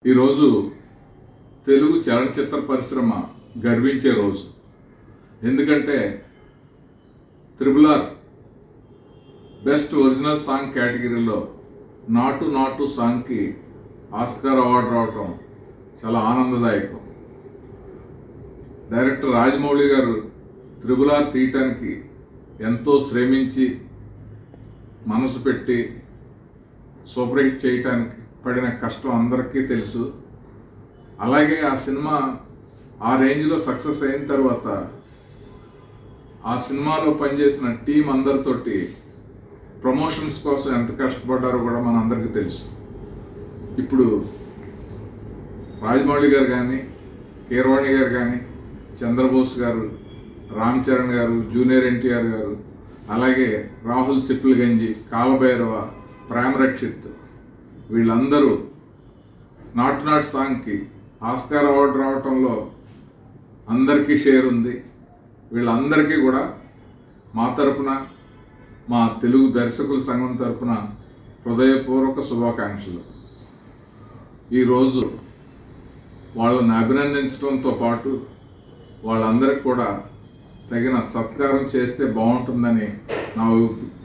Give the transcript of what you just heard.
ఈరోజు తెలుగు చలనచిత్ర పరిశ్రమ గర్వించే రోజు ఎందుకంటే triple R best original song కేటగిరీలో నాటు నాటు సాంగ్కి ఆస్కార్ అవార్డు రావటం చాలా ఆనందదాయకం డైరెక్టర్ రాజమౌళి గారు త్రిబుల్ ఆర్ తీయటానికి ఎంతో శ్రమించి మనసు పెట్టి సూపర్ హిట్ చేయటానికి పడిన కష్టం అందరికీ తెలుసు అలాగే ఆ సినిమా ఆ రేంజ్లో సక్సెస్ అయిన తర్వాత ఆ సినిమాలో పనిచేసిన టీం అందరితోటి ప్రమోషన్స్ కోసం ఎంత కష్టపడ్డారో కూడా మన అందరికీ తెలుసు ఇప్పుడు రాజమౌళి గారు కానీ కీరవాణి గారు కానీ చంద్రబోస్ గారు రామ్ చరణ్ గారు జూనియర్ ఎన్టీఆర్ గారు అలాగే రాహుల్ సిప్పిల్ గంజి కాలభైరవ ప్రేమ రక్షిత్ వీళ్ళందరూ నాట్ నాట్ సాంగ్కి ఆస్కార్ అవార్డు రావటంలో అందరికీ షేర్ ఉంది వీళ్ళందరికీ కూడా మా తరపున మా తెలుగు దర్శకుల సంఘం తరపున హృదయపూర్వక శుభాకాంక్షలు ఈరోజు వాళ్ళని అభినందించడంతో పాటు వాళ్ళందరికీ కూడా తగిన సత్కారం చేస్తే బాగుంటుందని నా